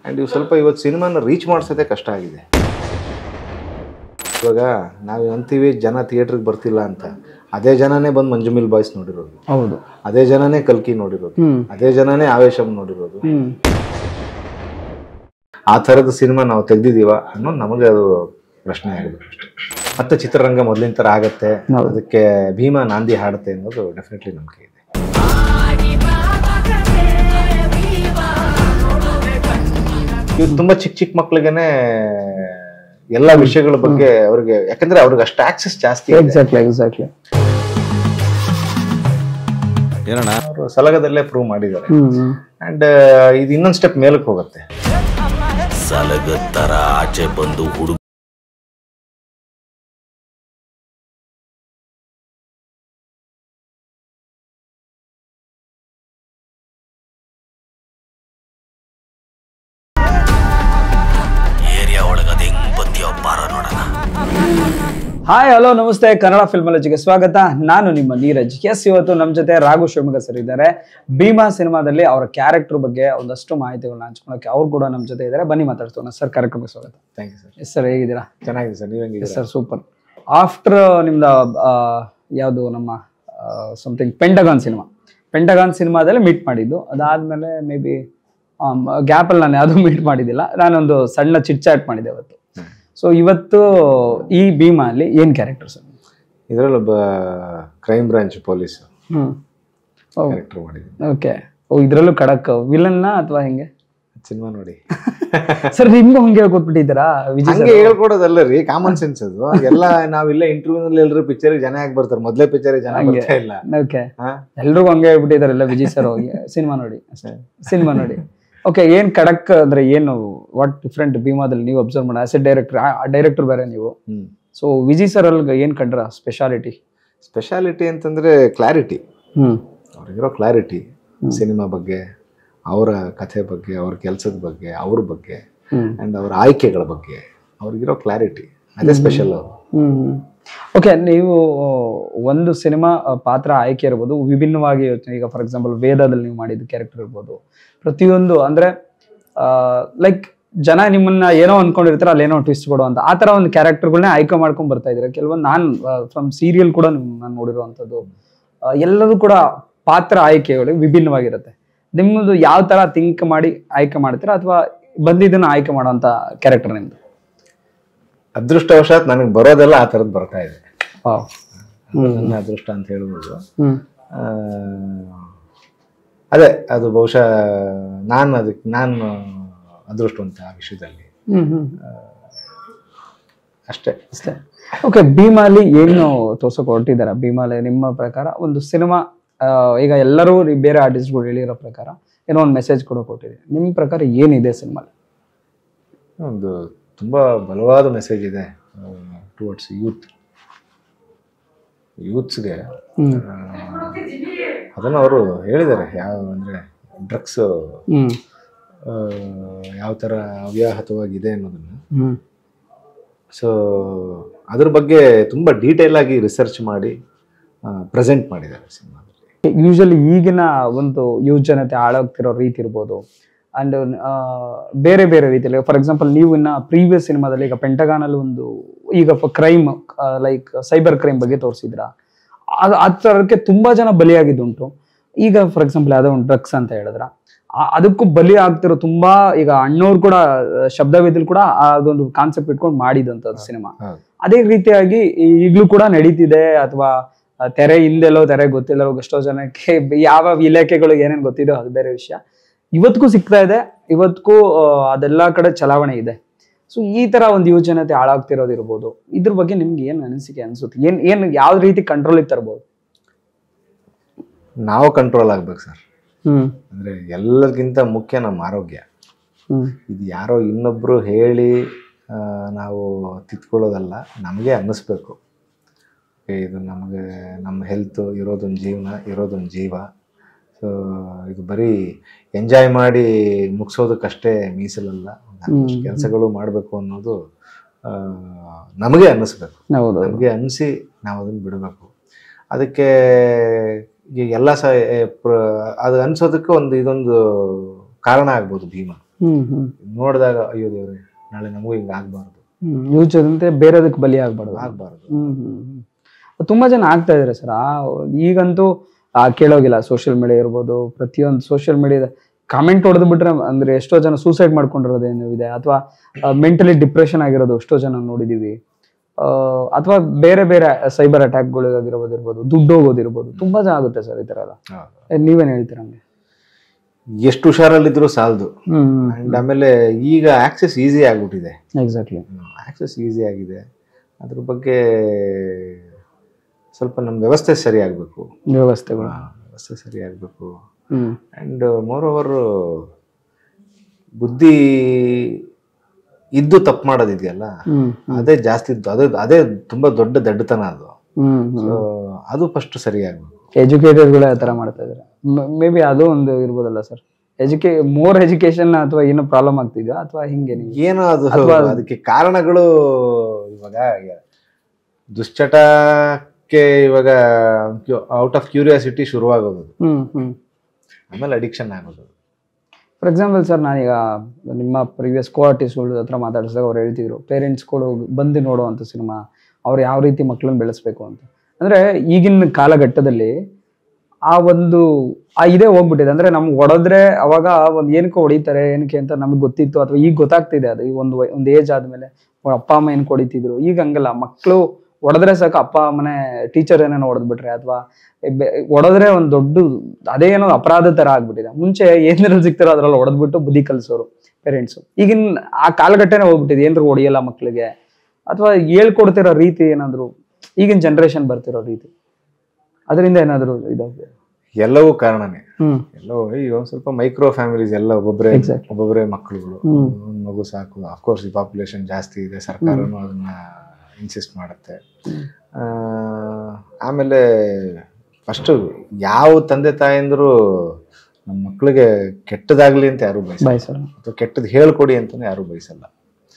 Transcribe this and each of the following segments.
And ಇವು ಸ್ವಲ್ಪ ಇವತ್ತು ಸಿನಿಮಾನ ರೀಚ್ ಮಾಡಿಸೋದೇ ಕಷ್ಟ ಆಗಿದೆ ಇವಾಗ ನಾವು ಅಂತೀವಿ ಜನ ಥಿಯೇಟ್ರಿಗೆ ಬರ್ತಿಲ್ಲ ಅಂತ ಅದೇ ಜನನೇ ಬಂದು ಮಂಜುಮಿಲ್ ಬಾಯ್ಸ್ ನೋಡಿರೋದು ಹೌದು ಅದೇ ಜನನೇ ಕಲ್ಕಿ ನೋಡಿರೋದು ಹ್ಮ್ ಅದೇ ಜನನೇ ಆವೇಶಂ ನೋಡಿರೋದು ಹ್ಮ್ ಆ ಥರದ ಸಿನಿಮಾ ನಾವು ತೆಗ್ದಿದೀವ ಅನ್ನೋದು ನಮಗೆ ಅದು ಪ್ರಶ್ನೆ ಆಗಬೇಕು ಅಷ್ಟೇ ಮತ್ತೆ ಚಿತ್ರರಂಗ ಮೊದಲಿನ ಥರ ಆಗತ್ತೆ ಹೌದು. ಅದಕ್ಕೆ ಭೀಮಾ ನಾಂದಿ ಹಾಡುತ್ತೆ ಅನ್ನೋದು ಡೆಫಿನೆಟ್ಲಿ ನಂಬಿಕೆ ಇದೆ ಇವು ತುಂಬಾ ಚಿಕ್ಕ ಚಿಕ್ಕ ಮಕ್ಳಿಗೆನೆ ಎಲ್ಲ ವಿಷಯಗಳ ಬಗ್ಗೆ ಅವ್ರಿಗೆ ಯಾಕಂದ್ರೆ ಅವ್ರಿಗೆ ಅಷ್ಟು ಆಕ್ಸೆಸ್ ಜಾಸ್ತಿ ಇದೆ ಎಕ್ಸಾಕ್ಟ್ಲಿ ಎಕ್ಸಾಕ್ಟ್ಲಿ ಅವರು ಸಲಗದಲ್ಲೇ ಪ್ರೂವ್ ಮಾಡಿದ್ದಾರೆ ಹ್ಮ್ ಅಂಡ್ ಇದು ಇನ್ನೊಂದು ಸ್ಟೆಪ್ ಮೇಲಕ್ಕೆ ಹೋಗುತ್ತೆ ಸಲಗದ ತರ ಆಚೆ ಬಂದು ಹುಡುಗ ಏರಿಯಾ ಒಳಗದ ಹೆಂಗ್ ಬತ್ತೀಯೋ ಬಾರ ನೋಡೋಣ ಹಾಯ್ ಹಲೋ ನಮಸ್ತೆ ಕನ್ನಡ ಫಿಲ್ಮಾಲಜಿಗೆ ಸ್ವಾಗತ ನಾನು ನಿಮ್ಮ ನೀರಜ್ ಎಸ್ ಇವತ್ತು ನಮ್ಮ ಜೊತೆ ರಾಘು ಶಿವಮೊಗ್ಗ ಸರ್ ಇದ್ದಾರೆ ಭೀಮಾ ಸಿನಿಮಾದಲ್ಲಿ ಅವರ ಕ್ಯಾರೆಕ್ಟರ್ ಬಗ್ಗೆ ಒಂದಷ್ಟು ಮಾಹಿತಿಗಳನ್ನ ಹಂಚ್ಕೊಳಕ್ಕೆ ಅವ್ರು ಕೂಡ ನಮ್ಮ ಜೊತೆ ಇದ್ದಾರೆ ಬನ್ನಿ ಮಾತಾಡ್ಸೋಣ ಸರ್ ಕಾರ್ಯಕ್ರಮಕ್ಕೆ ಸ್ವಾಗತ thank you sir yes sir ಹೇಗಿದ್ದೀರಾ ಚೆನ್ನಾಗಿದೆ ಸರ್ ನೀವು ಹೆಂಗಿದ್ದೀರಾ ಸರ್ ಸೂಪರ್ ಆಫ್ಟರ್ ನಿಮ್ದು ಯಾವುದು ನಮ್ಮ ಸಮಥಿಂಗ್ ಪೆಂಟಗಾನ್ ಸಿನಿಮಾ ಪೆಂಟಗಾನ್ ಸಿನಿಮಾದಲ್ಲಿ ಮೀಟ್ ಮಾಡಿದ್ದು ಅದಾದ್ಮೇಲೆ ಮೇ ಬಿ ಗ್ಯಾಪಲ್ಲಿ ನಾನು ಯಾವುದೂ ಮೀಟ್ ಮಾಡಿದ್ದಿಲ್ಲ ನಾನೊಂದು ಸಣ್ಣ ಚಿಟ್ ಚಾಟ್ ಮಾಡಿದ್ದೆ ಅವತ್ತು ಸೊ ಇವತ್ತು ಈ ಭೀಮಾ ಅಲ್ಲಿ ಏನ್ ಕ್ಯಾರೆಕ್ಟರ್ ಸರ್ ಇದರಲ್ಲಿ ಒಬ್ಬ crime branch police hmm character ಮಾಡಿದ್ದೀನಿ ಓಕೆ ಓ ಇದ್ರಲ್ಲೂ ಖಡಕ್ ವಿಲನ್ನ ಅಥವಾ ಹೆಂಗೆ ಸಿನಿಮಾ ನೋಡಿ ಸರ್ ನಿಮ್ಗೂ ಹಂಗೆ ಹೇಳ್ಕೊಟ್ಬಿಟ್ಟಿದ್ದೀರಾ ವಿಜಯ್ ಹಂಗೆ ಹೇಳ್ಕೊಡೋದಲ್ಲ ರೀ ಕಾಮನ್ ಸೆನ್ಸ್ ಅದು ಎಲ್ಲ ನಾವಿಲ್ಲ ಇಂಟರ್ವ್ಯೂನಲ್ಲಿ ಎಲ್ಲರೂ ಪಿಕ್ಚರ್ ಜನ ಯಾಕೆ ಬರ್ತಾರೆ ಮೊದಲೇ ಪಿಕ್ಚರ್ ಜನ ಹಂಗೆ. ಬರ್ತಾ ಇಲ್ಲ ಓಕೆ ಹಾ? ಎಲ್ರಿಗೂ ಹಂಗೆ ಹೇಳ್ಬಿಟ್ಟಿದ್ದಾರೆ ಎಲ್ಲ ವಿಜಯ್ ಸರ್ ಹೋಗಿ ಸಿನಿಮಾ ನೋಡಿ ಅಷ್ಟೇ ಸಿನಿಮಾ ನೋಡಿ ಓಕೆ ಏನ್ ಖಡಕ್ ಅಂದ್ರೆ ಏನು ವಾಟ್ ಡಿಫ್ರೆಂಟ್ ಭೀಮಾದಲ್ಲಿ ನೀವು ಅಬ್ಸರ್ವ್ ಮಾಡಿ ಆಸ್ ಎ ಡೈರೆಕ್ಟರ್ ಡೈರೆಕ್ಟರ್ ಬೇರೆ ನೀವು ಹ್ಮ್ ಸೊ ವಿಜಯ್ ಸರ್ ಅಲ್ಲಿ ಏನ್ ಕಂಡ್ರ ಸ್ಪೆಷಾಲಿಟಿ ಸ್ಪೆಷಾಲಿಟಿ ಅಂತಂದ್ರೆ ಕ್ಲಾರಿಟಿ ಹ್ಮ್ ಅವ್ರಿಗಿರೋ ಕ್ಲಾರಿಟಿ ಸಿನಿಮಾ ಬಗ್ಗೆ ಅವರ ಕಥೆ ಬಗ್ಗೆ ಅವ್ರ ಕೆಲಸದ ಬಗ್ಗೆ ಅವ್ರ ಬಗ್ಗೆ ಹ್ಮ್ ಅಂಡ್ ಅವ್ರ ಆಯ್ಕೆಗಳ ಬಗ್ಗೆ ಅವ್ರಿಗಿರೋ ಕ್ಲಾರಿಟಿ ಅದೇ ಸ್ಪೆಷಲ್ ಹ್ಮ್ ಓಕೆ ನೀವು ಒಂದು ಸಿನಿಮಾ ಪಾತ್ರ ಆಯ್ಕೆ ಇರ್ಬೋದು ವಿಭಿನ್ನವಾಗಿ ಯೋಚನೆ ಈಗ ಫಾರ್ ಎಕ್ಸಾಂಪಲ್ ವೇದದಲ್ಲಿ ನೀವು ಮಾಡಿದ ಕ್ಯಾರೆಕ್ಟರ್ ಇರ್ಬೋದು ಪ್ರತಿಯೊಂದು ಅಂದ್ರೆ ಲೈಕ್ ಜನ ನಿಮ್ಮನ್ನ ಏನೋ ಅನ್ಕೊಂಡಿರ್ತಾರೆ ಅಲ್ಲಿ ಏನೋ ಟ್ವಿಸ್ಟ್ ಕೊಡೋ ಅಂತ ಆ ತರ ಒಂದು ಕ್ಯಾರೆಕ್ಟರ್ಗಳನ್ನ ಆಯ್ಕೆ ಮಾಡ್ಕೊಂಡ್ ಬರ್ತಾ ಇದ್ರೆ ಕೆಲವೊಂದು ನಾನು ಫ್ರಮ್ ಸೀರಿಯಲ್ ಕೂಡ ನಾನು ನೋಡಿರುವಂಥದ್ದು ಆ, ಎಲ್ಲದೂ ಕೂಡ ಪಾತ್ರ ಆಯ್ಕೆಗಳು ವಿಭಿನ್ನವಾಗಿರುತ್ತೆ ನಿಮ್ಮದು ಯಾವ ತರ ಥಿಂಕ್ ಮಾಡಿ ಆಯ್ಕೆ ಮಾಡ್ತೀರಾ ಅಥವಾ ಬಂದಿದ್ದನ್ನ ಆಯ್ಕೆ ಮಾಡುವಂತ ಕ್ಯಾರೆಕ್ಟರ್ ನಿಮ್ದು ಅದೃಷ್ಟವಶಾತ್ ನನಗೆ ಬರೋದೆಲ್ಲ ಆ ಥರದ್ದು ಬರ್ತಾ ಇದೆ ವಾವ್ ಅದು ನನ್ನ ಅದೃಷ್ಟ ಅಂತ ಹೇಳ್ಬೋದು ಹ್ಮ್ ಆ, ಅದೇ ಅದು ಬಹುಶಃ ನಾನು ಅದಕ್ಕೆ ನಾನು ಅದೃಷ್ಟವಂತ ಆ ವಿಷಯದಲ್ಲಿ ಹ್ಮ್ ಹ್ಮ್ ಅಷ್ಟೇ ಅಷ್ಟೇ ಓಕೆ ಭೀಮಾಲಿ ಏನು ತೋರ್ಸಕ್ ಹೊರಟಿದ್ದಾರೆ ಭೀಮಾಲಿ ನಿಮ್ಮ ಪ್ರಕಾರ ಒಂದು ಸಿನಿಮಾ ಈಗ ಎಲ್ಲರೂ ಈ ಬೇರೆ ಆರ್ಟಿಸ್ಟ್ಗಳು ಹೇಳಿರೋ ಪ್ರಕಾರ ಏನೋ ಒಂದು ಮೆಸೇಜ್ ಕೊಡೋಕೆ ಕೊಟ್ಟಿದೆ ನಿಮ್ಮ ಪ್ರಕಾರ ಏನಿದೆ ಸಿನಿಮಾಲಿ ಒಂದು ತುಂಬ ಬಲವಾದ ಮೆಸೇಜ್ ಇದೆ ಟುವರ್ಡ್ಸ್ ಯೂತ್ ಯೂತ್ಸ್ಗೆ ಹ್ಮ್ ಅದನ್ನು ಅವರು ಹೇಳಿದ್ದಾರೆ ಯಾವ ಅಂದರೆ ಡ್ರಗ್ಸ್ ಹ್ಮ್ ಯಾವ ಥರ ಅವ್ಯಾಹತವಾಗಿದೆ ಅನ್ನೋದನ್ನು ಹ್ಮ್ ಸೊ ಅದ್ರ ಬಗ್ಗೆ ತುಂಬ ಡೀಟೇಲ್ ಆಗಿ ರಿಸರ್ಚ್ ಮಾಡಿ ಪ್ರೆಸೆಂಟ್ ಮಾಡಿದ್ದಾರೆ ಸಿನಿಮಾದಲ್ಲಿ ಯೂಶಲಿ ಈಗಿನ ಒಂದು ಯುವ ಜನತೆ ಹಾಳಾಗ್ತಿರೋ ರೀತಿ ಇರ್ಬೋದು ಅಂಡ್ ಬೇರೆ ಬೇರೆ ರೀತಿಯಲ್ಲಿ ಫಾರ್ ಎಕ್ಸಾಂಪಲ್ ನೀವು ಇನ್ನ ಪ್ರೀವಿಯಸ್ ಸಿನಿಮಾದಲ್ಲಿ ಈಗ ಪೆಂಟಗಾನ್ ಅಲ್ಲಿ ಒಂದು ಈಗ ಕ್ರೈಮ್ ಲೈಕ್ ಸೈಬರ್ ಕ್ರೈಮ್ ಬಗ್ಗೆ ತೋರಿಸಿದ್ರ ಆ ಥರಕ್ಕೆ ತುಂಬಾ ಜನ ಬಲಿಯಾಗಿದ್ದುಂಟು ಈಗ ಫಾರ್ ಎಕ್ಸಾಂಪಲ್ ಯಾವುದೋ ಒಂದು ಡ್ರಗ್ಸ್ ಅಂತ ಹೇಳಿದ್ರ ಆ- ಅದಕ್ಕೂ ಬಲಿ ಆಗ್ತಿರೋ ತುಂಬಾ ಈಗ ಅಣ್ಣವ್ರು ಕೂಡ ಆ, ಶಬ್ದವೇದಲ್ಲಿ ಕೂಡ ಅದೊಂದು ಕಾನ್ಸೆಪ್ಟ್ ಇಟ್ಕೊಂಡು ಮಾಡಿದಂಥದ್ದು ಸಿನಿಮಾ ಹೌದು. ಅದೇ ರೀತಿಯಾಗಿ ಈ- ಈಗ್ಲೂ ಕೂಡ ನಡೀತಿದೆ ಅಥವಾ ಆ, ತೆರೆ ಹಿಂದೆಲ್ಲೋ ತೆರೆ ಗೊತ್ತಿಲ್ಲೋ ಎಷ್ಟೋ ಜನಕ್ಕೆ ಯಾವ ಇಲಾಖೆಗಳು ಏನೇನ್ ಗೊತ್ತಿದೆಯೋ ಅದು ಬೇರೆ ವಿಷಯ ಇವತ್ತಿಗೂ ಸಿಗ್ತಾ ಇದೆ ಇವತ್ತಿಗೂ ಆ, ಅದೆಲ್ಲ ಕಡೆ ಚಲಾವಣೆ ಇದೆ ಸೊ ಈ ತರ ಒಂದು ಯುವಜನತೆ ಹಾಳಾಗ್ತಿರೋದಿರ್ಬೋದು ಇದ್ರ ಬಗ್ಗೆ ನಿಮ್ಗೆ ಏನ್ ಅನಿಸಿಕೆ ಅನ್ಸುತ್ತೆ ಏನ್ ಏನ್ ಯಾವ ರೀತಿ ಕಂಟ್ರೋಲಿಗೆ ತರ್ಬೋದು ನಾವು ಕಂಟ್ರೋಲ್ ಆಗ್ಬೇಕು ಸರ್ ಹ್ಮ್ ಅಂದರೆ ಎಲ್ಲರಿಗಿಂತ ಮುಖ್ಯ ನಮ್ಮ ಆರೋಗ್ಯ ಹ್ಮ್ ಇದು ಯಾರೋ ಇನ್ನೊಬ್ಬರು ಹೇಳಿ ಆ, ನಾವು ತಿತ್ಕೊಳ್ಳೋದಲ್ಲ ನಮಗೆ ಅನ್ನಿಸ್ಬೇಕು ಏ, ಇದು ನಮಗೆ ನಮ್ಮ ಹೆಲ್ತು ಇರೋದೊಂದು ಜೀವನ ಇರೋದೊಂದು ಜೀವ ಸೊ ಇದು ಬರೀ ಎಂಜಾಯ್ ಮಾಡಿ ಮುಗಿಸೋದಕ್ಕಷ್ಟೇ ಮೀಸಲಲ್ಲ ಹ್ಮ್. ಕೆಲಸಗಳು ಮಾಡಬೇಕು ಅನ್ನೋದು ಆ, ನಮಗೆ ಅನ್ನಿಸ್ಬೇಕು ಹೌದು ನಮಗೆ ಅನಿಸಿ ನಾವು ಅದನ್ನು ಬಿಡಬೇಕು ಅದಕ್ಕೆ ಈ ಎಲ್ಲ ಸ ಏ, ಪ್ರ- ಅದು ಅನ್ಸೋದಕ್ಕೆ ಒಂದು ಇದೊಂದು ಕಾರಣ ಆಗ್ಬೋದು ಭೀಮಾ ಹ್ಮ್ ಹ್ಮ್ ನೋಡಿದಾಗ ಅಯ್ಯೋ ದೇವ್ರೆ ನಾಳೆ ನಮಗೂ ಹಿಂಗೆ ಆಗಬಾರ್ದು ಹ್ಮ್ ಯೋಚಿಸದಂತೆ ಬೇರೆದಕ್ಕೆ ಬಲಿ ಆಗ್ಬಾರ್ದು ಆಗಬಾರ್ದು ಹ್ಮ್ ಹ್ಮ್ ಹ್ಮ್. ತುಂಬಾ ಜನ ಆಗ್ತಾ ಇದಾರೆ ಸರ್ ಆ ಈಗಂತೂ ಆ ಕೇಳೋಗಿಲ್ಲ ಸೋಷಿಯಲ್ ಮೀಡಿಯಾ ಇರ್ಬೋದು ಪ್ರತಿಯೊಂದು ಸೋಷಿಯಲ್ ಮೀಡಿಯಾದ ಕಾಮೆಂಟ್ ಹೊಡೆದು ಬಿಟ್ರೆ ಅಂದ್ರೆ ಎಷ್ಟೋ ಜನ ಸೂಸೈಡ್ ಮಾಡ್ಕೊಂಡಿರೋದೇನು ಇದೆ ಅಥವಾ ಮೆಂಟಲಿ ಡಿಪ್ರೆಷನ್ ಆಗಿರೋದು ಎಷ್ಟೋ ಜನ ನೋಡಿದೀವಿ ಅಥವಾ ಬೇರೆ ಬೇರೆ ಸೈಬರ್ ಅಟ್ಯಾಕ್ಗಳಿಗಾಗಿರೋದು ಇರ್ಬೋದು ದುಡ್ಡು ಹೋಗೋದಿರ್ಬೋದು ತುಂಬಾ ಜನ ಆಗುತ್ತೆ ಸರ್ ಈ ತರ ಎಲ್ಲ ಏ, ನೀವೇನ್ ಹೇಳ್ತೀರ ಹಂಗೆ ಎಷ್ಟು ಹುಷಾರಲ್ಲಿದ್ರು ಸಾಲದು ಹ್ಮ್ ಅಂಡ್ ಆಮೇಲೆ ಈಗ ಆಕ್ಸೆಸ್ ಈಸಿ ಆಗ್ಬಿಟ್ಟಿದೆ ಎಕ್ಸಾಕ್ಟ್ಲಿ ಆಕ್ಸೆಸ್ ಈಸಿ ಆಗಿದೆ ಅದ್ರ ಬಗ್ಗೆ ಸ್ವಲ್ಪ ನಮ್ಮ ವ್ಯವಸ್ಥೆ ಸರಿ ಆಗಬೇಕು ವ್ಯವಸ್ಥೆಗಳು ವ್ಯವಸ್ಥೆ ಸರಿ ಆಗಬೇಕು ಹ್ಮ್ ಆ್ಯಂಡ್ ಮೋರ್ ಓವರ್ ಬುದ್ಧಿ ಇದ್ದು ತಪ್ಪು ಮಾಡೋದಿದೆಯಲ್ಲ ಹ್ಮ್ ಅದೇ ಜಾಸ್ತಿ ಅದೇ ಅದೇ ತುಂಬಾ ದೊಡ್ಡ ದಡ್ಡತನ ಅದು ಹ್ಮ್ ಹ್ಮ್ So, ಅದು ಫಸ್ಟ್ ಸರಿ ಆಗ್ಬೇಕು ಎಜುಕೇಟೆಡ್ಗಳೇ ಆ ಥರ ಮಾಡ್ತಾ ಇದ್ದಾರೆ ಮೇ ಬಿ ಅದು ಒಂದು ಇರ್ಬೋದಲ್ಲ ಸರ್ ಎಜುಕೇ ಮೋರ್ ಎಜುಕೇಶನ್ ಅಥವಾ ಏನೋ ಪ್ರಾಬ್ಲಮ್ ಆಗ್ತಿದ್ಯಾ ಅಥವಾ ಹಿಂಗೆ ನೀವು ಏನೋ ಅದು ಅಥವಾ- ಅದಕ್ಕೆ ಕಾರಣಗಳು ಇವಾಗ ದುಶ್ಚಟಕ್ಕೆ ಇವಾಗ ಔಟ್ ಆಫ್ ಕ್ಯೂರಿಯಾಸಿಟಿ ಶುರುವಾಗೋದು ಹ್ಮ್ ಹ್ಮ್ ಆಮೇಲೆ ಅಡಿಕ್ಷನ್ ಆಗೋದು ಫಾರ್ ಎಕ್ಸಾಂಪಲ್ ಸರ್ ನಾನೀಗ ನಿಮ್ಮ ಪ್ರಿವಿಯಸ್ ಕೋ ಆರ್ಟಿಸ್ಟ್ಗಳ ಹತ್ರ ಮಾತಾಡಿಸಿದಾಗ ಅವ್ರು ಹೇಳ್ತಿದ್ರು ಪೇರೆಂಟ್ಸ್ಗಳು ಬಂದು ನೋಡುವಂಥ ಸಿನಿಮಾ ಅವ್ರು ಯಾವ ರೀತಿ ಮಕ್ಕಳನ್ನ ಬೆಳೆಸ್ಬೇಕು ಅಂತ ಅಂದ್ರೆ ಈಗಿನ ಕಾಲಘಟ್ಟದಲ್ಲಿ ಆ ಒಂದು ಆ ಇದೇ ಹೋಗ್ಬಿಟ್ಟಿದೆ ಅಂದ್ರೆ ನಮ್ಗೆ ಹೊಡೆದ್ರೆ ಅವಾಗ ಒಂದು ಏನಕ್ಕೆ ಹೊಡಿತಾರೆ ಏನಕ್ಕೆ ಅಂತ ನಮಗೆ ಗೊತ್ತಿತ್ತು ಅಥವಾ ಈಗ ಗೊತ್ತಾಗ್ತಿದೆ ಅದು ಈ ಒಂದು ವಯ- ಒಂದು ಏಜ್ ಆದ್ಮೇಲೆ ಅವ್ರ ಅಪ್ಪ ಅಮ್ಮ ಏನಕ್ಕೆ ಹೊಡಿತಿದ್ರು ಈಗ ಹಂಗಲ್ಲ ಮಕ್ಕಳು ಹೊಡೆದ್ರೆ ಸಾಕು ಅಪ್ಪ ಅಮ್ಮನೆ ಟೀಚರ್ ಏನೇನೋ ಹೊಡೆದ್ಬಿಟ್ರೆ ಅಥವಾ ಹೊಡೆದ್ರೆ ಒಂದು ದೊಡ್ಡ ಅದೇ ಏನೋ ಅಪರಾಧ ತರ ಆಗ್ಬಿಟ್ಟಿದೆ ಮುಂಚೆ ಏನ್ರಲ್ಲಿ ಸಿಗ್ತಾರೋ ಅದ್ರಲ್ಲಿ ಹೊಡೆದ್ಬಿಟ್ಟು ಬುದ್ಧಿ ಕಲಿಸೋರು ಪೇರೆಂಟ್ಸು ಈಗಿನ ಆ ಕಾಲಘಟ್ಟನೇ ಹೋಗ್ಬಿಟ್ಟಿದೆ ಏನ್ರು ಹೊಡಿಯಲ್ಲ ಮಕ್ಕಳಿಗೆ ಅಥವಾ ಹೇಳ್ಕೊಡ್ತಿರೋ ರೀತಿ ಏನಾದ್ರು ಈಗಿನ ಜನ್ರೇಷನ್ ಬರ್ತಿರೋ ರೀತಿ ಅದರಿಂದ ಏನಾದ್ರು ಇದಾಗ್ತದೆ ಎಲ್ಲವೂ ಕಾರಣನೇ ಹ್ಮ್ ಎಲ್ಲವೂ ಈಗ ಒಂದ್ ಸ್ವಲ್ಪ ಮೈಕ್ರೋ ಫ್ಯಾಮಿಲೀಸ್ ಎಲ್ಲ ಒಬ್ಬೊಬ್ಬರೇ Exactly. ಒಬ್ಬೊಬ್ಬರೇ ಮಕ್ಕಳುಗಳು ಹ್ಮ್. ಒಂದ್ ಮಗು ಸಾಕು ಅಫ್ಕೋರ್ಸ್ ಈ ಪಾಪ್ಯುಲೇಷನ್ ಜಾಸ್ತಿ ಇದೆ ಸರ್ಕಾರನೂ ಅದನ್ನ ಇನ್ಸಿಸ್ಟ್ ಮಾಡುತ್ತೆ ಆ, ಆಮೇಲೆ ಫಸ್ಟ್ ಯಾವ ತಂದೆ ತಾಯಂದ್ರು ನಮ್ಮ ಮಕ್ಕಳಿಗೆ ಕೆಟ್ಟದಾಗ್ಲಿ ಅಂತ ಯಾರು ಬಯಸಲ್ಲ ಬಾಯ್ ಸರ್ ಅಥವಾ ಕೆಟ್ಟದ್ದು ಹೇಳ್ಕೊಡಿ ಅಂತಾನೆ ಯಾರು ಬಯಸಲ್ಲ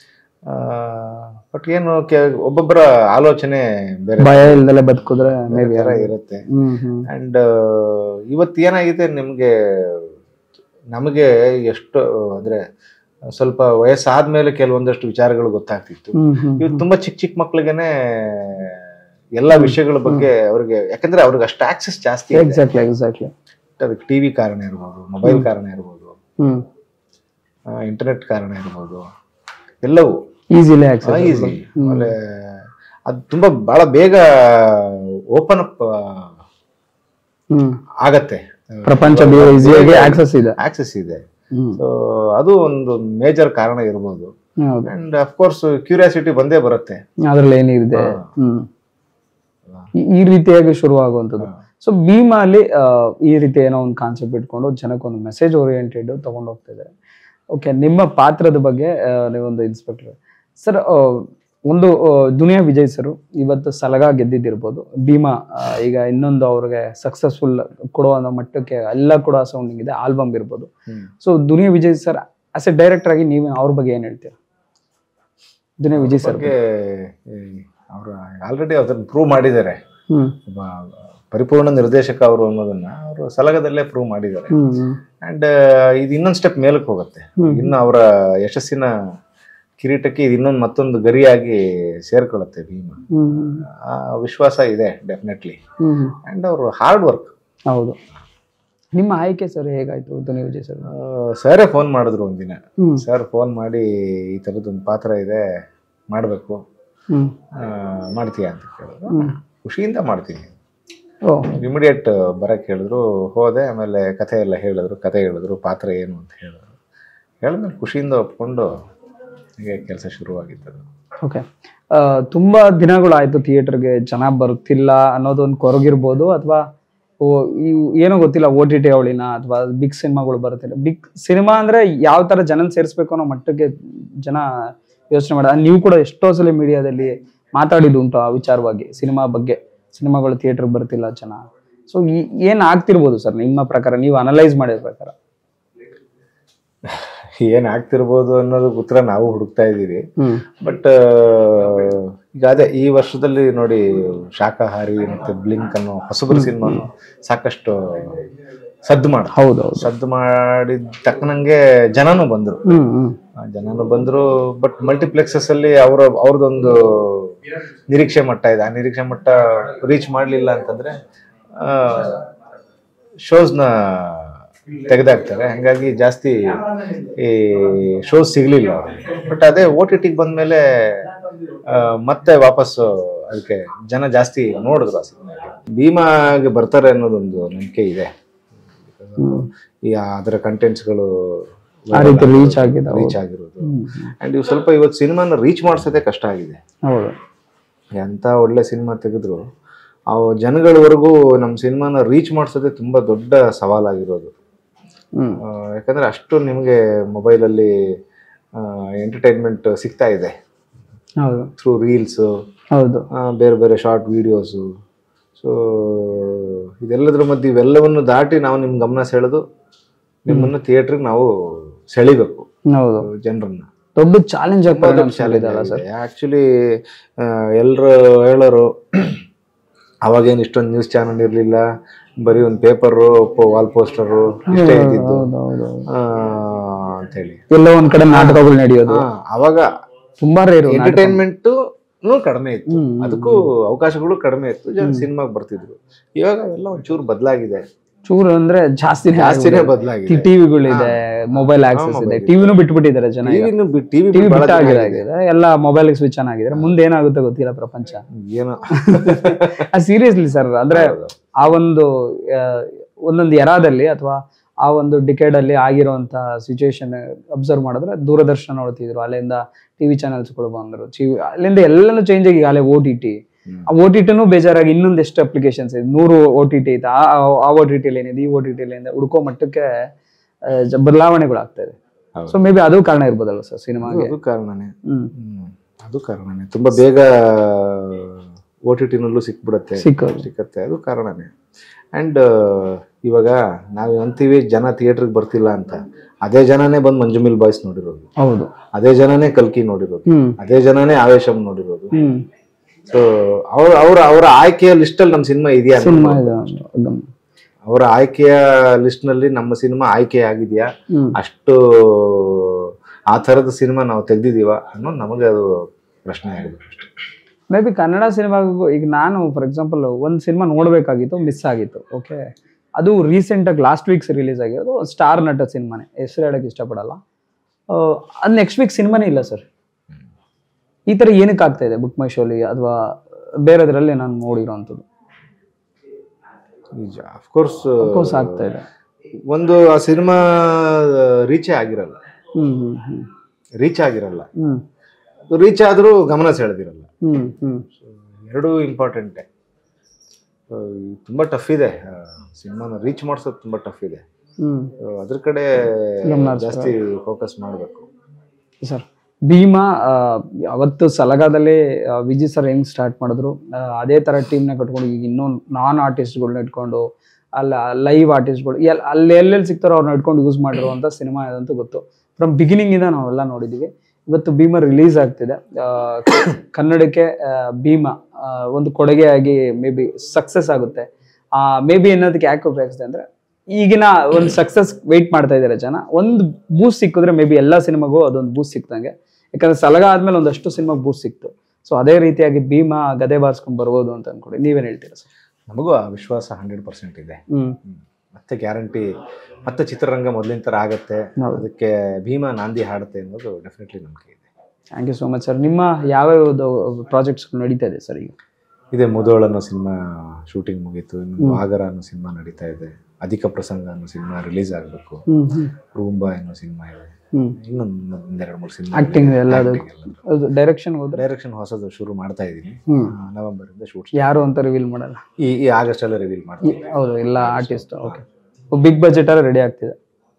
ಬಟ್ ಏನು ಕೆ ಒಬ್ಬೊಬ್ಬರ ಆಲೋಚನೆ ಬೇರೆ ಭಯ ಇಲ್ದಲೆ ಬದುಕಿದ್ರೆ ಮೇ ಬೇರೆ ಬಿ ಥರ ಇರುತ್ತೆ ಹ್ಮ್ ಹ್ಮ್ ಅಂಡ್ ಇವತ್ತು ಏನಾಗಿದೆ ನಿಮಗೆ ನಮಗೆ ಎಷ್ಟು ಅಂದ್ರೆ ಸ್ವಲ್ಪ ವಯಸ್ಸಾದ್ಮೇಲೆ ಕೆಲವೊಂದಷ್ಟು ವಿಚಾರಗಳು ಗೊತ್ತಾಗ್ತಿತ್ತು ಹ್ಮ್ ಹ್ಮ್ ಇವತ್ತು ತುಂಬಾ ಚಿಕ್ಕ ಚಿಕ್ಕ ಮಕ್ಳಿಗೆನೆ ಎಲ್ಲಾ ವಿಷಯಗಳ ಬಗ್ಗೆ ಅವ್ರಿಗೆ ಯಾಕಂದ್ರೆ ಅವ್ರಿಗೆ ಅಷ್ಟು ಆಕ್ಸೆಸ್ ಜಾಸ್ತಿ ಇದೆ ಎಕ್ಸಾಕ್ಟ್ಲಿ ಎಕ್ಸಾಕ್ಟ್ಲಿ ಅದಕ್ಕೆ ಟಿವಿ ಕಾರಣ ಇರ್ಬೋದು ಮೊಬೈಲ್ ಕಾರಣ ಇರ್ಬೋದು ಹ್ಮ್ ಇಂಟರ್ನೆಟ್ ಕಾರಣ ಇರ್ಬೋದು ಎಲ್ಲವೂ ಈಸಿಲಿ ಆಕ್ಸೆಸ್ ಈಸಿ ಆಮೇಲೆ ಅದು ತುಂಬಾ ಬಹಳ ಬೇಗ ಓಪನ್ ಅಪ್ ಹ್ಮ್ ಆಗತ್ತೆ ಪ್ರಪಂಚ ಈಸಿಯಾಗಿ ಆಕ್ಸೆಸ್ ಇದೆ ಆಕ್ಸೆಸ್ ಇದೆ ಹ್ಮ್ ಸೊ ಅದು ಒಂದು ಮೇಜರ್ ಕಾರಣ ಇರ್ಬೋದು ಹೌದು ಅಂಡ್ ಅಫ್ಕೋರ್ಸ್ ಕ್ಯೂರಿಯಾಸಿಟಿ ಬಂದೇ ಬರುತ್ತೆ ಅದ್ರಲ್ಲಿ ಏನಿದೆ ಹ್ಮ್ ಈ- ಈ ರೀತಿಯಾಗಿ ಶುರುವಾಗುವಂಥದ್ದು ಸೊ ಭೀಮಾಲಿ ಆ, ಈ ರೀತಿ ಏನೋ ಒಂದು ಕಾನ್ಸೆಪ್ಟ್ ಇಟ್ಕೊಂಡು ಜನಕ್ಕೆ ಒಂದು ಮೆಸೇಜ್ ಓರಿಯೆಂಟೆಡ್ ತಗೊಂಡು ಹೋಗ್ತಿದ್ದಾರೆ ಓಕೆ ನಿಮ್ಮ ಪಾತ್ರದ ಬಗ್ಗೆ ಆ, ನೀವೊಂದು ಇನ್ಸ್ಪೆಕ್ಟರ್ ಸರ್ ಒಂದು ಆ, ದುನಿಯಾ ವಿಜಯ್ ಸರ್ ಇವತ್ತು ಸಲಗ ಗೆದ್ದಿದ್ದಿರ್ಬೋದು ಭೀಮಾ ಆ, ಈಗ ಇನ್ನೊಂದು ಅವ್ರಿಗೆ ಸಕ್ಸಸ್ಫುಲ್ ಕೊಡೋ ಅನ್ನೋ ಮಟ್ಟಕ್ಕೆ ಎಲ್ಲ ಕೂಡ ಸೌಂಡಿಂಗ್ ಇದೆ ಆಲ್ಬಮ್ ಇರ್ಬೋದು so Duniya Vijay sir as a director ಆಗಿ ನೀವು ಅವ್ರ ಬಗ್ಗೆ ಏನ್ ಹೇಳ್ತೀರಾ ದುನಿಯಾ ವಿಜಯ್ ಸರ್ ಬಗ್ಗೆ ಅವರು ಆಲ್ರೆಡಿ ಅದನ್ನ ಪ್ರೂವ್ ಮಾಡಿದ್ದಾರೆ ಹ್ಮ್ ಒಬ್ಬ ಪರಿಪೂರ್ಣ ನಿರ್ದೇಶಕ ಅವರು ಅನ್ನೋದನ್ನ ಅವರು ಸಲಗದಲ್ಲೇ ಪ್ರೂವ್ ಮಾಡಿದ್ದಾರೆ ಹ್ಮ್ ಹ್ಮ್ ಅಂಡ್ ಇದು ಇನ್ನೊಂದು ಸ್ಟೆಪ್ ಮೇಲಕ್ಕೆ ಹೋಗುತ್ತೆ ಹ್ಮ್. ಇನ್ನು ಅವರ ಯಶಸ್ಸಿನ ಕಿರೀಟಕ್ಕೆ ಇದು ಇನ್ನೊಂದು ಮತ್ತೊಂದು ಗರಿಯಾಗಿ ಸೇರ್ಕೊಳ್ಳುತ್ತೆ ಭೀಮ ಹ್ಮ್ ಹ್ಮ್ ಆ ವಿಶ್ವಾಸ ಇದೆ ಡೆಫಿನೆಟ್ಲಿ ಹ್ಮ್ ಹ್ಮ್ ಅಂಡ್ ಅವರು ಹಾರ್ಡ್ ವರ್ಕ್ ಹೌದು ನಿಮ್ಮ ಆಯ್ಕೆ ಸರ್ ಹೇಗಾಯ್ತು ಧ್ವನಿ ವಿಜಯ್ ಸರ್ ಸರೇ ಫೋನ್ ಮಾಡಿದ್ರು ಒಂದಿನ ಹ್ಮ್ ಸರ್ ಫೋನ್ ಮಾಡಿ ಈ ಥರದ್ದೊಂದು ಪಾತ್ರ ಇದೆ ಮಾಡಬೇಕು ಹ್ಮ್ ಮಾಡ್ತೀಯಾ ಅಂತ ಕೇಳಿದ್ರು ಹ್ಮ್ ಖುಷಿಯಿಂದ ಮಾಡ್ತೀನಿ ಓ ಇಮಿಡಿಯೇಟ್ ಬರಕ್ಕೆ ಹೇಳಿದ್ರು ಹೋದೆ ಆಮೇಲೆ ಕಥೆ ಎಲ್ಲ ಹೇಳಿದ್ರು ಕಥೆ ಹೇಳಿದ್ರು ಪಾತ್ರ ಏನು ಅಂತ ಹೇಳಿದ್ರು ಹೇಳಿದ್ಮೇಲೆ ಖುಷಿಯಿಂದ ಒಪ್ಕೊಂಡು ಹೀಗೆ ಕೆಲಸ ಶುರುವಾಗಿತ್ತು ಓಕೆ ತುಂಬಾ ದಿನಗಳಾಯ್ತು ಥಿಯೇಟರ್ಗೆ ಜನ ಬರ್ತಿಲ್ಲ ಅನ್ನೋದೊಂದು ಕೊರಗಿರ್ಬೋದು ಅಥವಾ ಓ ಈ ಏನೋ ಗೊತ್ತಿಲ್ಲ ಓ ಟಿ ಟಿ ಅವಳಿನ ಅಥವಾ ಬಿಗ್ ಸಿನಿಮಾಗಳು ಬರುತ್ತಿಲ್ಲ ಬಿಗ್ ಸಿನಿಮಾ ಅಂದ್ರೆ ಯಾವ ತರ ಜನ ಸೇರಿಸ್ಬೇಕು ಅನ್ನೋ ಮಟ್ಟಕ್ಕೆ ಜನ ಯೋಚನೆ ಮಾಡ ನೀವು ಕೂಡ ಎಷ್ಟೋ ಸಲ ಮೀಡಿಯಾದಲ್ಲಿ ಮಾತಾಡಿದ್ದು ಉಂಟು ಆ ವಿಚಾರವಾಗಿ ಸಿನಿಮಾ ಬಗ್ಗೆ ಸಿನಿಮಾಗಳು ಥಿಯೇಟರ್ ಬರ್ತಿಲ್ಲ ಜನ ಸೊ ಏನ್ ಆಗ್ತಿರ್ಬೋದು ಸರ್ ನಿಮ್ಮ ಪ್ರಕಾರ ನೀವು ಅನಲೈಸ್ ಮಾಡಿದ ಪ್ರಕಾರ ಏನ್ ಆಗ್ತಿರ್ಬೋದು ಅನ್ನೋದು ಉತ್ತರ ನಾವು ಹುಡುಕ್ತಾ ಇದ್ದೀವಿ ಹ್ಮ್ ಬಟ್ ಈಗ ಅದೇ ಈ ವರ್ಷದಲ್ಲಿ ನೋಡಿ ಶಾಕಾಹಾರಿ ಮತ್ತೆ ಬ್ಲಿಂಕ್ ಅನ್ನೋ ಹೊಸಬ್ರ ಸಿನಿಮಾ ಸಾಕಷ್ಟು ಸದ್ದು ಮಾಡ ಹೌದು ಹೌದು ಸದ್ದು ಮಾಡಿದ ತಕ್ಕನಂಗೆ ಜನನೂ ಬಂದ್ರು ಹ್ಮ್ ಹ್ಮ್ ಆ ಜನನು ಬಂದ್ರು ಬಟ್ ಮಲ್ಟಿಪ್ಲೆಕ್ಸಸ್ ಅಲ್ಲಿ ಅವರ ಅವ್ರದ್ದೊಂದು ನಿರೀಕ್ಷೆ ಮಟ್ಟ ಇದೆ ಆ ನಿರೀಕ್ಷೆ ಮಟ್ಟ ರೀಚ್ ಮಾಡ್ಲಿಲ್ಲ ಅಂತಂದ್ರೆ ಶೋಸ್ನ ತೆಗೆದಾಕ್ತಾರೆ ಹಂಗಾಗಿ ಜಾಸ್ತಿ ಈ ಶೋಸ್ ಸಿಗ್ಲಿಲ್ಲ ಬಟ್ ಅದೇ ಓ ಟಿ ಟಿಗೆ ಬಂದ್ಮೇಲೆ ಆ, ಮತ್ತೆ ವಾಪಸ್ ಅದಕ್ಕೆ ಜನ ಜಾಸ್ತಿ ನೋಡಿದ್ರು ಆ ಸಿನಿಮಾಗೆ ಭೀಮಾಗೆ ಬರ್ತಾರೆ ಅನ್ನೋದೊಂದು ನಂಬಿಕೆ ಇದೆ ಈ ಅದರ ಕಂಟೆಂಟ್ಸ್ಗಳು ಆ ರೀತಿ ರೀಚ್ ಆಗಿದೆ ರೀಚ್ ಆಗಿರೋದು ಅಂಡ್ ಇವು ಸ್ವಲ್ಪ ಇವತ್ತು ಸಿನಿಮಾನ ರೀಚ್ ಮಾಡ್ಸೋದೇ ಕಷ್ಟ ಆಗಿದೆ ಹೌದು ಎಂತ ಒಳ್ಳೆ ಸಿನಿಮಾ ತೆಗೆದ್ರು ಆ ಜನಗಳವರೆಗೂ ನಮ್ಮ ಸಿನಿಮಾನ ರೀಚ್ ಮಾಡ್ಸೋದೇ ತುಂಬಾ ದೊಡ್ಡ ಸವಾಲಾಗಿರೋದು ಹ್ಮ್ ಆ, ಯಾಕಂದ್ರೆ ಅಷ್ಟು ನಿಮಗೆ ಮೊಬೈಲಲ್ಲಿ ಎಂಟರ್ಟೈನ್ಮೆಂಟ್ ಸಿಗ್ತಾ ಇದೆ ಹೌದು ಥ್ರೂ ರೀಲ್ಸ್ ಹೌದು ಬೇರೆ ಬೇರೆ ಶಾರ್ಟ್ ವಿಡಿಯೋಸು ಸೊ ಇದೆಲ್ಲದ್ರ ಮಧ್ಯೆ ಇವೆಲ್ಲವನ್ನು ದಾಟಿ ನಾವು ನಿಮ್ಮ ಗಮನ ಸೆಳೆದು ನಿಮ್ಮನ್ನು ಥಿಯೇಟ್ರಿಗೆ ನಾವು ಸೆಳಿಬೇಕು ಹೌದು ಜನರನ್ನ ದೊಡ್ಡ ಚಾಲೆಂಜ್ ಆಗಿ ಪರಿಣಮಿಸಿದಲ್ಲ ಸರ್ ಆಕ್ಚುಲಿ ಎಲ್ಲರೂ ಹೇಳೋರು ಅವಾಗೇನು ಇಷ್ಟೊಂದು ನ್ಯೂಸ್ ಚಾನಲ್ ಇರಲಿಲ್ಲ ಬರೀ ಒಂದು ಪೇಪರು ವಾಲ್ ಪೋಸ್ಟರು ಇಷ್ಟೇ ಇದ್ದಿದ್ದು ಹೌದು ಹೌದು ಆ, ಅಂತೇಳಿ ಎಲ್ಲೋ ಒಂದ್ ಕಡೆ ನಾಟಕಗಳು ನಡೆಯೋದು ಆ, ಅವಾಗ ತುಂಬಾ ರೇರು ಎಂಟರ್ಟೈನ್ಮೆಂಟ್ ಕಡಿಮೆ ಇತ್ತು ಹ್ಮ್. ಅದಕ್ಕೂ ಅವಕಾಶಗಳು ಕಡಿಮೆ ಇತ್ತು ಜನ ಸಿನಿಮಾಗೆ ಬರ್ತಿದ್ರು ಇವಾಗ ಅವೆಲ್ಲ ಒಂಚೂರು ಬದಲಾಗಿದೆ ಚೂರು ಅಂದ್ರೆ ಜಾಸ್ತಿನೇ ಜಾಸ್ತಿನೇ ಬದಲಾಗಿದೆ ಟಿವಿಗಳಿದೆ ಮೊಬೈಲ್ ಆಕ್ಸೆಸ್ ಇದೆ ಟಿವಿನೂ ಬಿಟ್ಬಿಟ್ಟಿದ್ದಾರೆ ಜನ ಈಗ. ಟಿವಿನು ಟಿವಿ ಟಿವಿ ಬಿಟ್ಟಾಗಿದೆ ಎಲ್ಲ ಮೊಬೈಲ್ ಸ್ವಿಚ್ ಆನ್ ಆಗಿದ್ದಾರೆ ಮುಂದೆ ಏನಾಗುತ್ತೆ ಗೊತ್ತಿಲ್ಲ ಪ್ರಪಂಚ ಏನೋ ಸೀರಿಯಸ್ಲಿ ಸರ್ ಅಂದ್ರೆ ಆ ಒಂದು ಆ, ಒಂದೊಂದು ಎರಾದಲ್ಲಿ ಅಥವಾ ಆ ಒಂದು ಡಿಕೇಡ್ ಅಲ್ಲಿ ಆಗಿರುವಂತ ಸಿಚುವೇಶನ್ ಅಬ್ಸರ್ವ್ ಮಾಡಿದ್ರೆ ದೂರದರ್ಶನ ನೋಡ್ತಿದ್ರು ಅಲ್ಲಿಂದ ಟಿವಿ ಚಾನೆಲ್ಸ್ಗಳು ಬಂದ್ರು ಟಿವಿ ಅಲ್ಲಿಂದ ಎಲ್ಲಾನು ಚೇಂಜ್ ಆಗಿ ಅಲ್ಲೇ ಓ ಟಿ ಟಿ ಆ ಓ ಟಿ ಟಿನೂ ಬೇಜಾರಾಗಿ ಇನ್ನೊಂದು ಎಷ್ಟು ಅಪ್ಲಿಕೇಶನ್ಸ್ ಇದೆ ನೂರು ಓ ಟಿ ಟಿ ಐತೆ ಆ ಓ ಟಿ ಟಿಲಿ ಏನಿದೆ ಈ ಓ ಟಿ ಟಿಲಿ ಏನಿದೆ ಹುಡ್ಕೋ ಮಟ್ಟಕ್ಕೆ ಆ, ಜ- ಬದಲಾವಣೆಗಳಾಗ್ತಾ ಇದೆ ಹೌದು. ಸೊ ಮೇ ಬಿ ಅದು ಕಾರಣ ಇರ್ಬೋದಲ್ಲ ಸರ್ ಸಿನಿಮಾಗೆ ಅದು ಕಾರಣನೇ ಹ್ಮ್ ಹ್ಮ್. ಅದು ಕಾರಣನೇ ತುಂಬಾ ಬೇಗ ಓ ಟಿ ಟಿನಲ್ಲೂ ಸಿಕ್ಬಿಡುತ್ತೆ ಸಿಕ್ಕೋದು ಸಿಕ್ಕತ್ತೆ ಅದು ಕಾರಣನೇ ಅಂಡ್ ಇವಾಗ ನಾವು ಅಂತೀವಿ ಜನ ಥಿಯೇಟ್ರಿಗೆ ಬರ್ತಿಲ್ಲ ಅಂತ ಅದೇ ಜನನೇ ಬಂದು ಮಂಜುಮಿಲ್ ಬಾಯ್ಸ್ ನೋಡಿರೋದು ಹೌದು ಅದೇ ಜನನೇ ಕಲ್ಕಿ ನೋಡಿರೋದು ಹ್ಮ್ ಅದೇ ಜನನೇ ಆವೇಶಂ ನೋಡಿರೋದು ಹ್ಮ್ ಸೊ ಅವ್ರ ಅವ್ರ ಅವರ ಆಯ್ಕೆಯ ಲಿಸ್ಟ್ ಅಲ್ಲಿ ನಮ್ಮ ಸಿನಿಮಾ ಇದೆಯಾ ಸಿನಿಮಾ ಇದೆ एकदम. ಅವರ ಆಯ್ಕೆಯ ಲಿಸ್ಟ್ ನಲ್ಲಿ ನಮ್ಮ ಸಿನಿಮಾ ಆಯ್ಕೆ ಆಗಿದೆಯಾ ಹ್ಮ್ ಅಷ್ಟು ಆ ಥರದ ಸಿನಿಮಾ ನಾವು ತೆಗ್ದಿದೀವ ಅನ್ನೋದು ನಮಗೆ ಅದು ಪ್ರಶ್ನೆ ಆಗಿದೆ ಅಷ್ಟೇ ಮೇ ಬಿ ಕನ್ನಡ ಸಿನಿಮಾಗೂ ಈಗ ನಾನು ಫಾರ್ ಎಕ್ಸಾಂಪಲ್ ಒಂದು ಸಿನಿಮಾ ನೋಡಬೇಕಾಗಿತ್ತು ಮಿಸ್ ಆಗಿತ್ತು ಓಕೆ ಅದು ರೀಸೆಂಟಾಗಿ ಲಾಸ್ಟ್ ವೀಕ್ಸ್ ರಿಲೀಸ್ ಆಗಿರೋದು ಸ್ಟಾರ್ ನಟ ಸಿನಿಮಾನೇ ಹೆಸರು ಹೇಳಕ್ಕೆ ಇಷ್ಟಪಡಲ್ಲ ಆ, ಅದು ನೆಕ್ಸ್ಟ್ ವೀಕ್ ಸಿನಿಮಾನೇ ಇಲ್ಲ ಸರ್ ಈ ಥರ ಏನಕ್ಕೆ ಆಗ್ತಾ ಇದೆ ಬುಕ್ ಮೈ ಶೋಲಿ ಅಥವಾ ಬೇರೆದ್ರಲ್ಲಿ ನಾನು ನೋಡಿರೋವಂಥದ್ದು ನಿಜ ಅಫ್ಕೋರ್ಸ್ ಕೋರ್ಸ್ ಆಗ್ತಾ ಇದೆ ಒಂದು ಆ ಸಿನಿಮಾ ರೀಚೇ ಆಗಿರಲ್ಲ ಹ್ಮ್ ಹ್ಮ್ ಹ್ಮ್ ರೀಚ್ ಆಗಿರಲ್ಲ ಹ್ಮ್ ರೀಚ್ ಆದರೂ ಗಮನ ಸೆಳೆದಿರಲ್ಲ ಹ್ಮ್ ಹ್ಮ್ ಎರಡೂ ಇಂಪಾರ್ಟೆಂಟೇ ತುಂಬ ಟಫ್ ಇದೆ ಸಿನಿಮಾನ ರೀಚ್ ಮಾಡಿಸೋದು ತುಂಬ ಟಫ್ ಇದೆ ಹ್ಮ್ So, ಅದ್ರ ಕಡೆ ಗಮನ ಜಾಸ್ತಿ ಫೋಕಸ್ ಮಾಡಬೇಕು ಸರ್ ಭೀಮಾ ಆ, ಅವತ್ತು ಸಲಗಾದಲ್ಲಿ ಆ, ವಿಜಯ್ ಸರ್ ಹೆಂಗ್ ಸ್ಟಾರ್ಟ್ ಮಾಡಿದ್ರು ಆ, ಅದೇ ತರ ಟೀಮ್ನ ಕಟ್ಕೊಂಡು ಈಗ ಇನ್ನೂ ನಾನ್ ಆರ್ಟಿಸ್ಟ್ಗಳನ್ನ ಇಟ್ಕೊಂಡು ಅಲ್ಲ ಲೈವ್ ಆರ್ಟಿಸ್ಟ್ಗಳು ಎಲ್ ಅಲ್ಲಿ ಎಲ್ಲೆಲ್ಲಿ ಸಿಗ್ತಾರೋ ಅವ್ರನ್ನ ಇಟ್ಕೊಂಡು ಯೂಸ್ ಮಾಡಿರುವಂಥ ಸಿನಿಮಾ ಇದಂತೂ ಗೊತ್ತು ಫ್ರಮ್ ಬಿಗಿನಿಂಗ್ ಇಂದ ನಾವೆಲ್ಲ ನೋಡಿದ್ದೀವಿ ಇವತ್ತು ಭೀಮಾ ರಿಲೀಸ್ ಆಗ್ತಿದೆ ಆ, ಕನ್ನಡಕ್ಕೆ ಆ, ಭೀಮಾ ಆ, ಒಂದು ಕೊಡುಗೆಯಾಗಿ ಮೇ ಬಿ ಸಕ್ಸಸ್ ಆಗುತ್ತೆ ಮೇ ಬಿ ಅನ್ನೋದಕ್ಕೆ ಯಾಕೆ ಉಪಯೋಗಿಸಿದೆ ಅಂದ್ರೆ ಈಗಿನ ಒಂದು ಸಕ್ಸಸ್ ವೆಯ್ಟ್ ಮಾಡ್ತಾ ಇದ್ದಾರೆ ಜನ ಒಂದು ಬೂಸ್ಟ್ ಸಿಕ್ಕಿದ್ರೆ ಮೇ ಬಿ ಎಲ್ಲ ಸಿನಿಮಾಗೂ ಅದೊಂದು ಬೂಸ್ಟ್ ಸಿಕ್ತಂಗೆ ಯಾಕಂದ್ರೆ ಸಲಗ ಆದ್ಮೇಲೆ ಒಂದಷ್ಟು ಸಿನಿಮಾ ಬೂಸ್ಟ್ ಸಿಕ್ತು ಸೊ ಅದೇ ರೀತಿಯಾಗಿ ಭೀಮಾ ಗದೆ ಬಾರಿಸ್ಕೊಂಡು ಬರ್ಬೋದು ಅಂತ ಅನ್ಕೊಡಿ ನೀವೇನ್ ಹೇಳ್ತೀರಾ ಸರ್ ನಮಗೂ ಆ ವಿಶ್ವಾಸ ಹಂಡ್ರೆಡ್ ಪರ್ಸೆಂಟ್ ಇದೆ ಹ್ಮ್ ಹ್ಮ್. ಮತ್ತೆ ಗ್ಯಾರಂಟಿ ಮತ್ತೆ ಚಿತ್ರರಂಗ ಮೊದಲಿನ ಥರ ಆಗತ್ತೆ ಹೌದು. ಅದಕ್ಕೆ ಭೀಮಾ ನಾಂದಿ ಹಾಡುತ್ತೆ ಅನ್ನೋದು ಡೆಫಿನೆಟ್ಲಿ ನಂಬಿಕೆ ಇದೆ thank you so much sir ನಿಮ್ಮ ಯಾವ್ಯಾವ ಪ್ರಾಜೆಕ್ಟ್ಸ್ ನಡೀತಾ ಇದೆ ಸರ್ ಈಗ ಇದೆ ಮುದೋಳ ಅನ್ನೋ ಸಿನಿಮಾ ಶೂಟಿಂಗ್ ಮುಗೀತು ಇನ್ನು ಆಗರ ಅನ್ನೋ ಸಿನಿಮಾ ನಡೀತಾ ಇದೆ ಅಧಿಕ ಪ್ರಸಂಗ ಅನ್ನೋ ಸಿನಿಮಾ ರಿಲೀಸ್ ಆಗಬೇಕು ಹ್ಮ್ ಹ್ಮ್ ರೂಂಬಾ ಅನ್ನೋ ಸಿನಿಮಾ ಇದೆ ಹ್ಮ್ ಇನ್ನೊಂದು ಒಂದೆರಡು ಮೂರು ಸಿನಿಮಾ ಆಕ್ಟಿಂಗ್ ಎಲ್ಲದು ಡೈರೆಕ್ಷನ್ ಹೋದ್ರೆ ಡೈರೆಕ್ಷನ್ ಹೊಸದು ಶುರು ಮಾಡ್ತಾ ಇದ್ದೀನಿ ಹ್ಮ್ ನವೆಂಬರ್ ಇಂದ ಶೂಟ್ ಯಾರು ಅಂತ ರಿವೀಲ್ ಮಾಡಲ್ಲ ಈ ಈ ಆಗಸ್ಟ್ ಅಲ್ಲೇ ರಿವೀಲ್ ಮಾಡ್ತೀನಿ ಈ- ಹೌದು ಎಲ್ಲ ಆರ್ಟಿಸ್ಟ್ ಓಕೆ ಬಿಗ್ ಬಜೆಟ್ ಅಲ್ಲಿ ರೆಡಿ ಆಗ್ತಿದೆ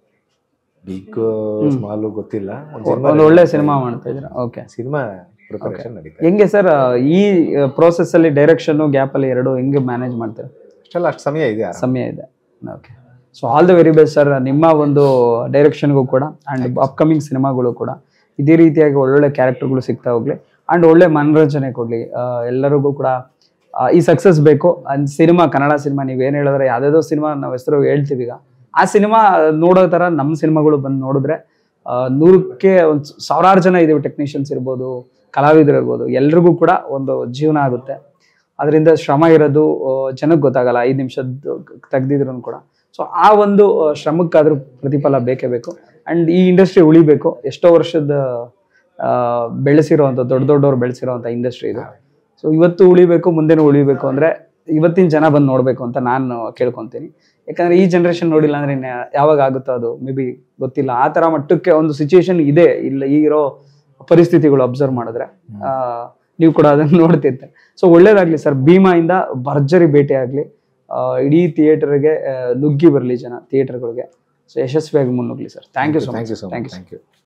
ಬಿಗ್ ಸ್ಮಾಲ್ ಗೊತ್ತಿಲ್ಲ ಒಂದು ಒಳ್ಳೆ ಸಿನಿಮಾ ಮಾಡ್ತಾ ಇದ್ದೀರಾ ಓಕೆ ಸಿನಿಮಾ ಪ್ರಿಪರೇಷನ್ ನಡೀತಾ ಇದೆ ಹೆಂಗೆ ಸರ್ ಈ ಪ್ರೋಸೆಸ್ ಅಲ್ಲಿ ಡೈರೆಕ್ಷನ್ ಗ್ಯಾಪ್ ಅಲ್ಲಿ ಎರಡು ಹೆಂಗೆ ಮ್ಯಾನೇಜ್ ಮಾಡ್ತೀರಾ ಅಷ್ಟೆಲ್ಲ ಅಷ್ಟು ಸಮಯ ಇದೆ ಆರಾಮ. ಸಮಯ ಇದೆ okay so all the very best sir ನಿಮ್ಮ ಒಂದು ಡೈರೆಕ್ಷನ್ಗೂ ಕೂಡ ಆ್ಯಂಡ್ ಅಪ್ಕಮಿಂಗ್ ಸಿನಿಮಾಗಳು ಕೂಡ ಇದೇ ರೀತಿಯಾಗಿ ಒಳ್ಳೊಳ್ಳೆ ಕ್ಯಾರೆಕ್ಟರ್ಗಳು ಸಿಗ್ತಾ ಹೋಗ್ಲಿ ಆ್ಯಂಡ್ ಒಳ್ಳೆ ಮನೋರಂಜನೆ ಕೊಡಲಿ ಎಲ್ಲರಿಗೂ ಕೂಡ ಆ, ಈ ಸಕ್ಸಸ್ ಬೇಕು ಅಂಡ್ ಸಿನಿಮಾ ಕನ್ನಡ ಸಿನಿಮಾ ನೀವೇನು ಹೇಳಿದ್ರೆ ಯಾವುದಾದ್ರು ಸಿನಿಮಾ ನಾವು ಹೆಸರು ಹೇಳ್ತೀವಿ ಈಗ ಆ ಸಿನಿಮಾ ನೋಡೋ ತರ ನಮ್ಮ ಸಿನಿಮಾಗಳು ಬಂದು ನೋಡಿದ್ರೆ ಆ, ನೂರಕ್ಕೆ ಒಂದು ಸಾವಿರಾರು ಜನ ಇದ್ದೀವಿ ಟೆಕ್ನಿಷಿಯನ್ಸ್ ಇರ್ಬೋದು ಕಲಾವಿದರು ಇರ್ಬೋದು ಎಲ್ರಿಗೂ ಕೂಡ ಒಂದು ಜೀವನ ಆಗುತ್ತೆ ಅದರಿಂದ ಶ್ರಮ ಇರೋದು ಜನಕ್ಕೆ ಗೊತ್ತಾಗಲ್ಲ ಐದು ನಿಮಿಷದ್ದು ತೆಗ್ದಿದ್ರು ಕೂಡ ಸೊ ಆ ಒಂದು ಆ, ಶ್ರಮಕ್ಕಾದ್ರೂ ಪ್ರತಿಫಲ ಬೇಕೇ ಬೇಕು ಅಂಡ್ ಈ ಇಂಡಸ್ಟ್ರಿ ಉಳಿಬೇಕು ಎಷ್ಟೋ ವರ್ಷದ ಆ, ಬೆಳೆಸಿರೋವಂಥ ದೊಡ್ಡ ದೊಡ್ಡವ್ರು ಬೆಳೆಸಿರೋವಂಥ ಇಂಡಸ್ಟ್ರಿ ಇದು ಸೊ ಇವತ್ತು ಉಳಿಬೇಕು ಮುಂದೆನೂ ಉಳಿಬೇಕು ಅಂದ್ರೆ ಇವತ್ತಿನ ಜನ ಬಂದು ನೋಡ್ಬೇಕು ಅಂತ ನಾನು ಕೇಳ್ಕೊತೀನಿ ಯಾಕಂದ್ರೆ ಈ ಜನ್ರೇಷನ್ ನೋಡಿಲ್ಲ ಅಂದ್ರೆ ಇನ್ನ ಯಾವಾಗ ಆಗುತ್ತೋ ಅದು ಮೇ ಬಿ ಗೊತ್ತಿಲ್ಲ ಆ ತರ ಮಟ್ಟಕ್ಕೆ ಒಂದು ಸಿಚುಯೇಷನ್ ಇದೆ ಇಲ್ಲ ಈಗಿರೋ ಪರಿಸ್ಥಿತಿಗಳು ಅಬ್ಸರ್ವ್ ಮಾಡಿದ್ರೆ ಆ, ನೀವು ಕೂಡ ಅದನ್ನ ನೋಡ್ತಿರ್ತೀರ ಸೊ ಒಳ್ಳೇದಾಗ್ಲಿ ಸರ್ ಭೀಮಾಯಿಂದ ಭರ್ಜರಿ ಭೇಟಿ ಆಗ್ಲಿ ಆ, ಇಡೀ ಥಿಯೇಟರ್ಗೆ ನುಗ್ಗಿ ಬರಲಿ ಜನ ಥಿಯೇಟರ್ಗಳಿಗೆ ಸೊ ಯಶಸ್ವಿಯಾಗಿ ಮುನ್ನುಗ್ಲಿ sir thank you so thank much you so thank much you thank you